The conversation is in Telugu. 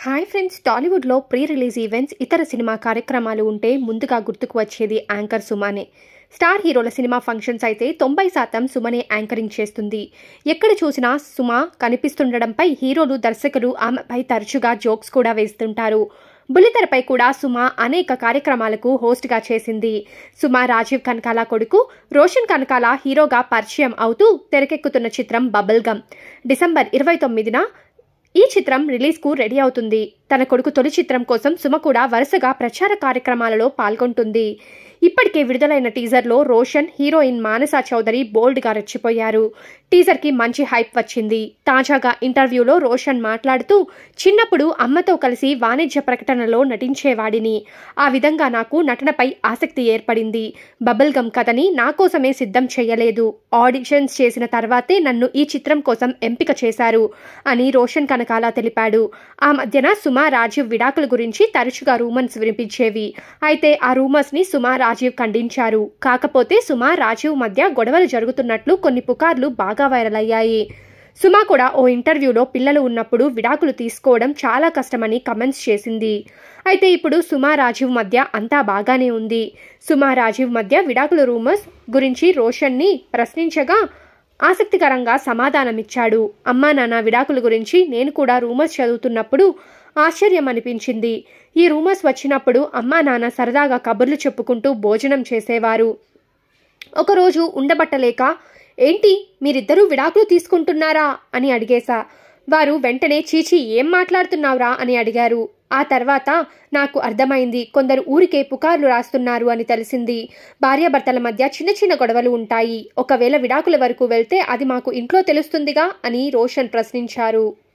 హాయ్ ఫ్రెండ్స్ టాలీవుడ్లో ప్రీ రిలీజ్ ఈవెంట్స్ ఇతర సినిమా కార్యక్రమాలు ఉంటే ముందుగా గుర్తుకు వచ్చేది యాంకర్ సుమానే స్టార్ హీరోల సినిమా ఫంక్షన్స్ అయితే తొంభై శాతం సుమనే యాంకరింగ్ చేస్తుంది ఎక్కడ చూసినా సుమ కనిపిస్తుండడంపై హీరోలు దర్శకులు ఆమెపై తరచుగా జోక్స్ కూడా వేస్తుంటారు బుల్లితెరపై కూడా సుమ అనేక కార్యక్రమాలకు హోస్ట్గా చేసింది సుమ రాజీవ్ కనకాల కొడుకు రోషన్ కనకాల హీరోగా పరిచయం అవుతూ తెరకెక్కుతున్న చిత్రం బబుల్ గమ్ డిసెంబర్ ఇరవై తొమ్మిదిన ఈ చిత్రం రిలీజ్కు రెడీ అవుతుంది తన కొడుకు తొలి చిత్రం కోసం సుమ కూడా వరుసగా ప్రచార కార్యక్రమాలలో పాల్గొంటుంది ఇప్పటికే విడుదలైన టీజర్లో రోషన్ హీరోయిన్ మానస చౌదరి బోల్డ్గా రెచ్చిపోయారు టీజర్కి మంచి హైప్ వచ్చింది తాజాగా ఇంటర్వ్యూలో రోషన్ మాట్లాడుతూ చిన్నప్పుడు అమ్మతో కలిసి వాణిజ్య ప్రకటనలో నటించేవాడిని ఆ విధంగా నాకు నటనపై ఆసక్తి ఏర్పడింది బబుల్ గమ్ కథని నా కోసమే సిద్ధం చేయలేదు ఆడిషన్స్ చేసిన తర్వాతే నన్ను ఈ చిత్రం కోసం ఎంపిక చేశారు అని రోషన్ కనకాల తెలిపాడు ఆ మధ్యన సుమా రాజీవ్ విడాకుల గురించి తరచుగా రూమర్స్ వినిపించేవి అయితే ఆ రూమర్స్ ని సుమా రాజీవ్ ఖండించారు కాకపోతే సుమా రాజీవ్ మధ్య గొడవలు జరుగుతున్నట్లు కొన్ని పుకార్లు బాగా వైరల్ అయ్యాయి సుమా కూడా ఓ ఇంటర్వ్యూలో పిల్లలు ఉన్నప్పుడు విడాకులు తీసుకోవడం చాలా కష్టమని కమెంట్స్ చేసింది అయితే ఇప్పుడు సుమా రాజీవ్ మధ్య అంతా బాగానే ఉంది సుమా రాజీవ్ మధ్య విడాకుల రూమర్స్ గురించి రోషన్ని ప్రశ్నించగా ఆసక్తికరంగా సమాధానమిచ్చాడు అమ్మా నాన్న విడాకుల గురించి నేను కూడా రూమర్స్ చదువుతున్నప్పుడు ఆశ్చర్యం అనిపించింది ఈ రూమర్స్ వచ్చినప్పుడు అమ్మా నాన్న సరదాగా కబుర్లు చెప్పుకుంటూ భోజనం చేసేవారు ఒకరోజు ఉండబట్టలేక ఏంటి మీరిద్దరూ విడాకులు తీసుకుంటున్నారా అని అడిగేశా వారు వెంటనే చీచి ఏం మాట్లాడుతున్నావురా అని అడిగారు ఆ తర్వాత నాకు అర్థమైంది కొందరు ఊరికే పుకార్లు రాస్తున్నారు అని తెలిసింది భార్యాభర్తల మధ్య చిన్న చిన్న గొడవలు ఉంటాయి ఒకవేళ విడాకుల వరకు వెళ్తే అది మాకు ఇంట్లో తెలుస్తుందిగా అని రోషన్ ప్రశ్నించారు